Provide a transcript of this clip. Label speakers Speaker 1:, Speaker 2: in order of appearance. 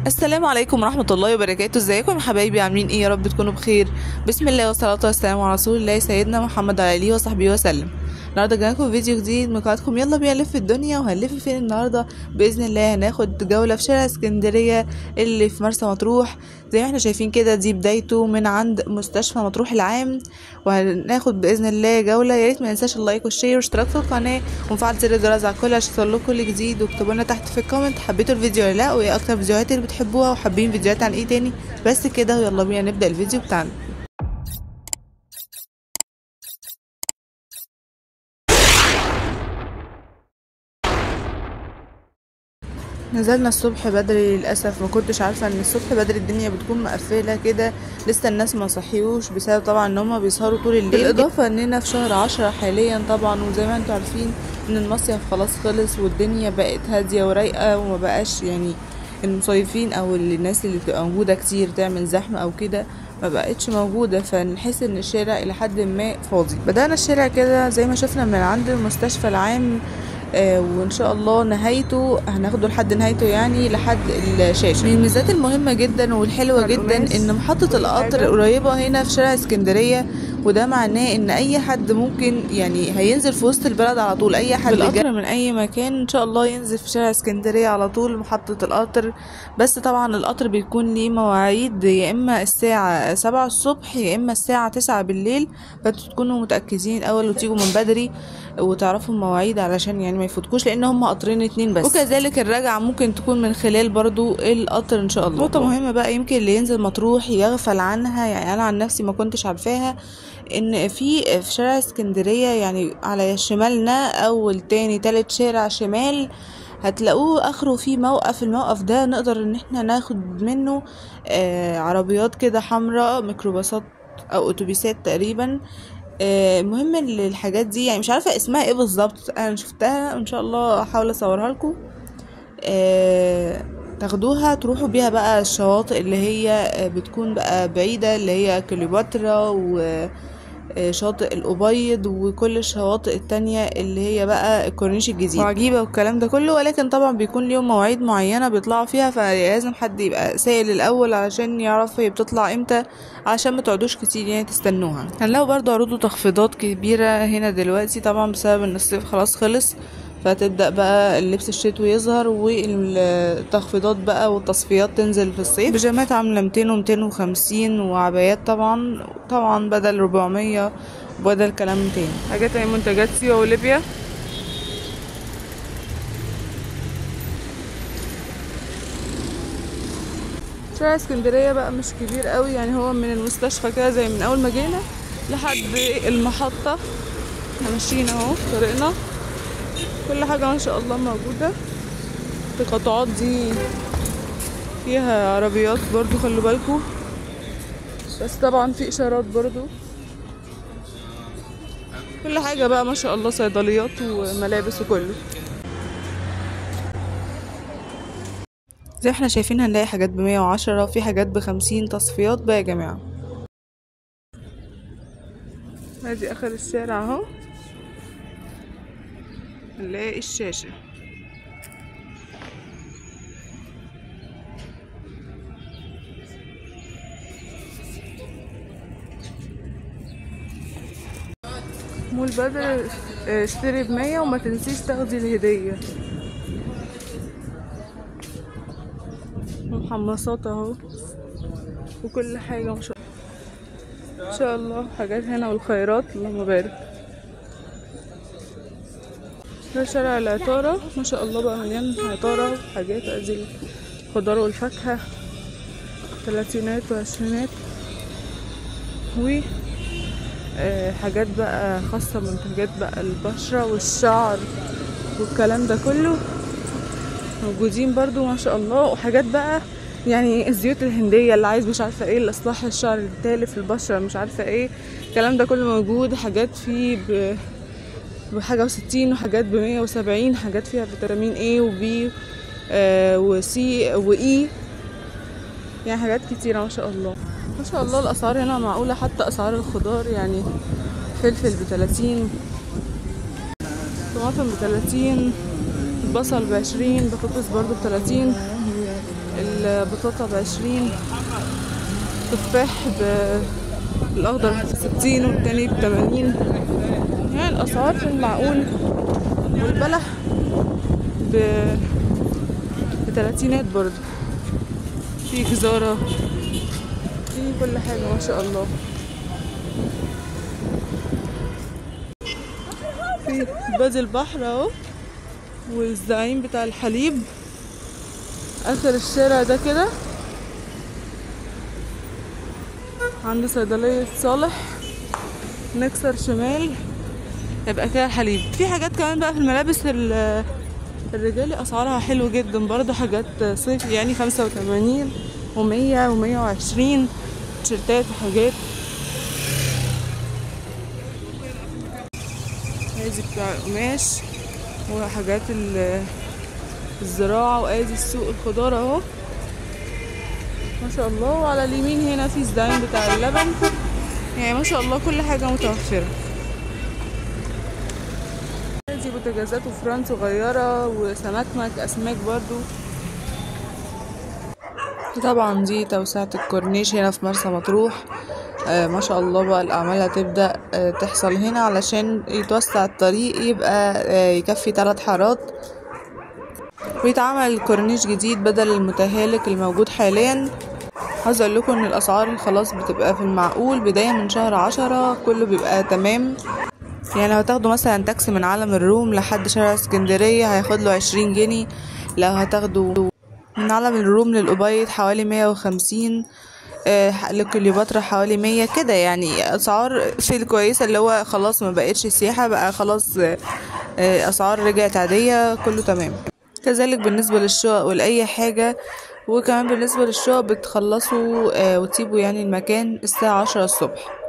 Speaker 1: السلام عليكم ورحمة الله وبركاته ازيكم يا حبايبي عاملين ايه يا رب تكونوا بخير بسم الله والصلاة والسلام على رسول الله سيدنا محمد على اله وصحبه وسلم النهارده جايلكم فيديو جديد من قناتكم يلا بينا نلف الدنيا وهنلف فين النهارده باذن الله هناخد جوله في شارع اسكندريه اللي في مرسى مطروح زي ما احنا شايفين كده دي بدايته من عند مستشفى مطروح العام وهناخد باذن الله جوله يا ريت ما ننساش اللايك والشير والاشتراك في القناه ونفعل زر الجرس على الكل عشان يوصلكم كل جديد واكتبوا لنا تحت في الكومنت حبيتوا الفيديو ولا لا وايه اكتر فيديوهات اللي بتحبوها وحابين فيديوهات عن ايه تاني بس كده ويلا بينا نبدا الفيديو بتاعنا نزلنا الصبح بدري للاسف ما كنتش عارفه ان الصبح بدري الدنيا بتكون مقفله كده لسه الناس ما صحيوش بسبب طبعا ان هم بيسهروا طول الليل بالاضافه اننا في شهر عشرة حاليا طبعا وزي ما انتم عارفين ان المصيف خلاص خلص والدنيا بقت هاديه ورايقه وما بقاش يعني المصيفين او الناس اللي بتبقى موجوده كتير تعمل زحمه او كده ما بقتش موجودة فنحس ان الشارع الى حد ما فاضي بدأنا الشارع كده زي ما شفنا من عند المستشفى العام آه وان شاء الله نهايته هناخده لحد نهايته يعني لحد الشاشه من الميزات المهمه جدا والحلوه جدا ان محطه القطر قريبه هنا في شارع اسكندريه وده معناه ان اي حد ممكن يعني هينزل في وسط البلد على طول اي حد بالقطر من اي مكان ان شاء الله ينزل في شارع اسكندريه على طول محطه القطر بس طبعا القطر بيكون ليه مواعيد يا اما الساعه سبعة الصبح يا اما الساعه تسعة بالليل فانتوا تكونوا متاكدين الاول وتيجوا من بدري وتعرفوا المواعيد علشان يعني ما يفوتكوش لان هم قطرين اتنين بس وكذلك الرجعه ممكن تكون من خلال برضو القطر ان شاء الله نقطه مهمه بقى يمكن اللي ينزل مطروح يغفل عنها يعني انا عن نفسي ما كنتش عارفاها ان في في شارع اسكندريه يعني على شمالنا اول تاني تالت شارع شمال هتلاقوه اخره في موقف الموقف ده نقدر ان احنا ناخد منه آه عربيات كده حمراء ميكروباصات او اتوبيسات تقريبا المهم آه الحاجات دي يعني مش عارفه اسمها ايه بالظبط انا شفتها ان شاء الله احاول اصورها لكم آه تاخدوها تروحوا بيها بقى الشواطئ اللي هي بتكون بقى بعيده اللي هي كليوباترا و شاطئ الأبيض وكل الشواطئ التانية اللي هي بقى الكورنيش الجديد وعجيبة والكلام ده كله ولكن طبعا بيكون ليهم مواعيد معينة بيطلعوا فيها فلازم حد يبقى سائل الأول علشان يعرف هي بتطلع امتى عشان ما تقعدوش كتير يعني تستنوها هنلاقوا برضو عروض وتخفيضات كبيرة هنا دلوقتي طبعا بسبب ان الصيف خلاص خلص فتبدأ بقى اللبس الشتوي يظهر والتخفيضات بقى والتصفيات تنزل في الصيف بيجامات عاملة 200 و 250 وعبايات طبعا طبعا بدل 400 وبدل كلام 200 حاجات اي منتجات سيوة وليبيا شارع اسكندرية بقى مش كبير قوي يعني هو من المستشفى كده زي من اول ما جينا لحد المحطة احنا ماشيين اهو في طريقنا كل حاجة ما شاء الله موجودة التقاطعات دي فيها عربيات برضو خلوا بالكم بس طبعا في اشارات برضو كل حاجة بقى ما شاء الله صيدليات وملابس وكله زي احنا شايفين هنلاقي حاجات بمية وعشرة وفي حاجات بخمسين تصفيات بقى يا جماعة ادي اخر الشارع اهو هنلاقي الشاشة مول بدر اشتري بمية وما تنسيش تاخدي الهدية محمصات اهو وكل حاجة ما شاء الله ان شاء الله حاجات هنا والخيرات اللهم بارك ده شارع العطارة ما شاء الله بقى مليان عطارة وحاجات ادي الخضار والفاكهة تلاتينات وعشرينات و حاجات بقى خاصة منتجات بقى البشرة والشعر والكلام ده كله موجودين برضو ما شاء الله وحاجات بقى يعني الزيوت الهندية اللي عايز مش عارفة ايه لإصلاح الشعر التالف البشرة مش عارفة ايه الكلام ده كله موجود حاجات فيه ب... بحاجة وستين وحاجات بمية وسبعين حاجات فيها فيتامين ايه وبي آه وسي واي يعني حاجات كتيرة ما شاء الله ما شاء الله الأسعار هنا معقولة حتى أسعار الخضار يعني فلفل بتلاتين طماطم بتلاتين البصل بعشرين بطاطس برضو بتلاتين ال- البطاطا بعشرين تفاح ب- الأخضر بستين والتاني بتمانين يعني الأسعار في المعقول والبلح ب بتلاتينات برضه في جزارة في كل حاجة ما شاء الله في بادي البحر اهو والزعيم بتاع الحليب اخر الشارع ده كده عند صيدلية صالح نكسر شمال يبقى كده الحليب في حاجات كمان بقى في الملابس ال- الرجالي اسعارها حلو جدا برضه حاجات صيف يعني خمسة وتمانين ومية ومية وعشرين تيشيرتات وحاجات ادي بتاع القماش وحاجات ال- الزراعة وادي السوق الخضار اهو ما شاء الله وعلى اليمين هنا في الزعيم بتاع اللبن يعني ما شاء الله كل حاجة متوفرة دي بوتاجازات وفران صغيرة وسمكمك أسماك برضو طبعا دي توسعة الكورنيش هنا في مرسى مطروح آه ما شاء الله بقى الأعمال هتبدأ آه تحصل هنا علشان يتوسع الطريق يبقى آه يكفي ثلاث حارات ويتعمل كورنيش جديد بدل المتهالك الموجود حاليا عايز اقول لكم ان الاسعار خلاص بتبقى في المعقول بداية من شهر عشرة كله بيبقى تمام يعني لو هتاخدوا مثلا تاكسي من علم الروم لحد شارع اسكندرية هياخد له عشرين جنيه لو هتاخدوا من علم الروم للأبيض حوالي مية وخمسين لكليوباترا حوالي مية كده يعني أسعار في الكويسة اللي هو خلاص ما بقتش سياحة بقى خلاص آه، آه، أسعار رجعت عادية كله تمام كذلك بالنسبة للشقق ولأي حاجة وكمان بالنسبة للشقق بتخلصوا آه، وتسيبوا يعني المكان الساعة عشرة الصبح